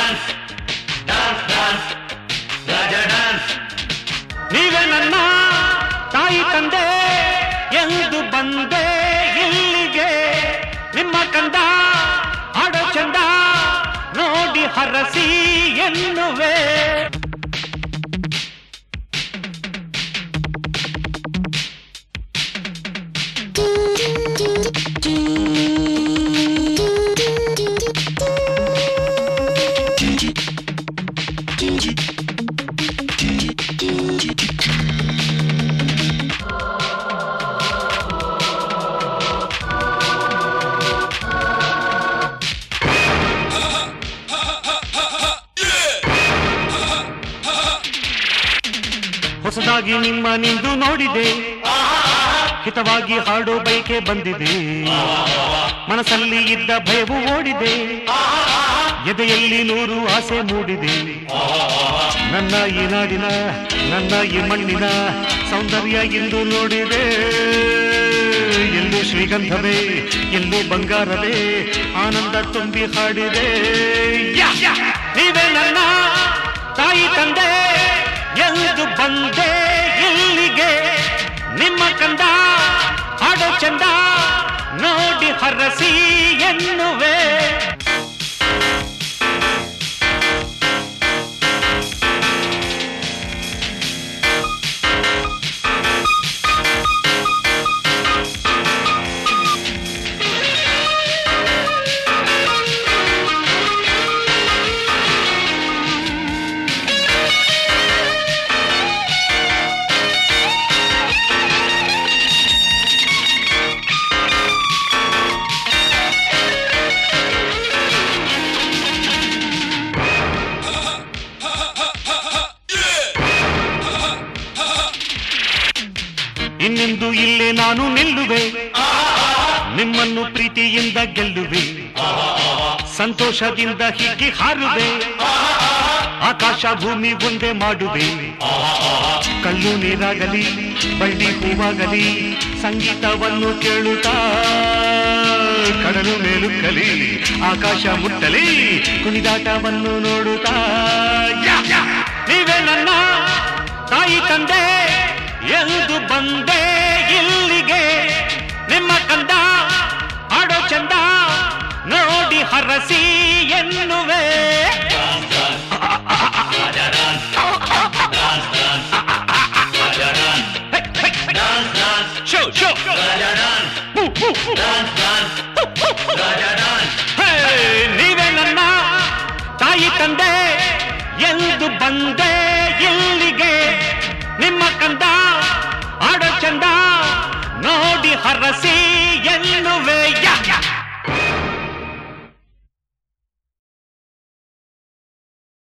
ನೀವೇ ನನ್ನ ತಾಯಿ ತಂದೆ ಎಂದು ಬಂದೆ ಇಲ್ಲಿಗೆ ನಿಮ್ಮ ಕಂದ ಆಡೋ ಚಂದ ನೋಡಿ ಹರಸಿ ಎನ್ನುವೆ ಹೊಸದಾಗಿ ನಿಮ್ಮ ನಿಂದು ನೋಡಿದೆ ಹಿತವಾಗಿ ಹಾಡೋ ಬೈಕೆ ಬಂದಿದೆ ಮನಸ್ಸಲ್ಲಿ ಇದ್ದ ಭಯವು ಓಡಿದೆ ಎದೆಯಲ್ಲಿ ನೂರು ಆಸೆ ಮೂಡಿದೆ ನನ್ನ ಈ ನಾಡಿನ ನನ್ನ ಈ ಮಣ್ಣಿನ ಸೌಂದರ್ಯ ಎಂದು ನೋಡಿದೆ ಎಲ್ಲೂ ಶ್ರೀಗಂಧವೇ ಎಲ್ಲೂ ಬಂಗಾರವೇ ಆನಂದ ತುಂಬಿ ಹಾಡಿದೆ ಯಾ! ನೀವೇ ನನ್ನ ತಾಯಿ ತಂದೆ ಎಂದು ಬಂದೆ ಇಲ್ಲಿಗೆ ನಿಮ್ಮ ಕಂದ ಹಾಡೋ ಚಂದ ನೋಡಿ ಹರಸಿ ಎನ್ನುವೆ ಇನ್ನೆಂದು ಇಲ್ಲೇ ನಾನು ನಿಲ್ಲುವೆ ನಿಮ್ಮನ್ನು ಪ್ರೀತಿಯಿಂದ ಗೆಲ್ಲುವೆ ಸಂತೋಷದಿಂದ ಹೀಗೆ ಹಾರುವೆ ಆಕಾಶ ಭೂಮಿ ಒಂದೇ ಮಾಡುವೆ ಕಲ್ಲು ನೀರಾಗಲಿ ಬಳ್ಳಿ ಹೂವಾಗಲಿ ಸಂಗೀತವನ್ನು ಕೇಳುತ್ತಾ ಕಡಲು ಮೇಲುಕ್ಕಲಿ ಆಕಾಶ ಮುಟ್ಟಲಿ ಕುಣಿದಾಟವನ್ನು ನೋಡುತ್ತಾ ಯಾ! ನೀವೇ ನನ್ನ ತಾಯಿ ತಂದೆ ಎಂದು ಬಂದೆ ಇಲ್ಲಿಗೆ ನಿಮ್ಮ ಕಂದ ಆಡೋ ಚಂದ ನೋಡಿ ಹರಸಿ ಎನ್ನುವೆ ಶೋ ಶೋ ಹೂ, ಹೂ, ಹೂ. ಹೇ, ನೀವೇ ನನ್ನ ತಾಯಿ ತಂದೆ ಎಂದು ಬಂದೆ ಇಲ್ಲಿಗೆ ನಿಮ್ಮ ಕಂದ ಆಡೋ ಚಂದ ನೋಡಿ ಹರಸಿ ಎನ್ನುವೆ ಯಾ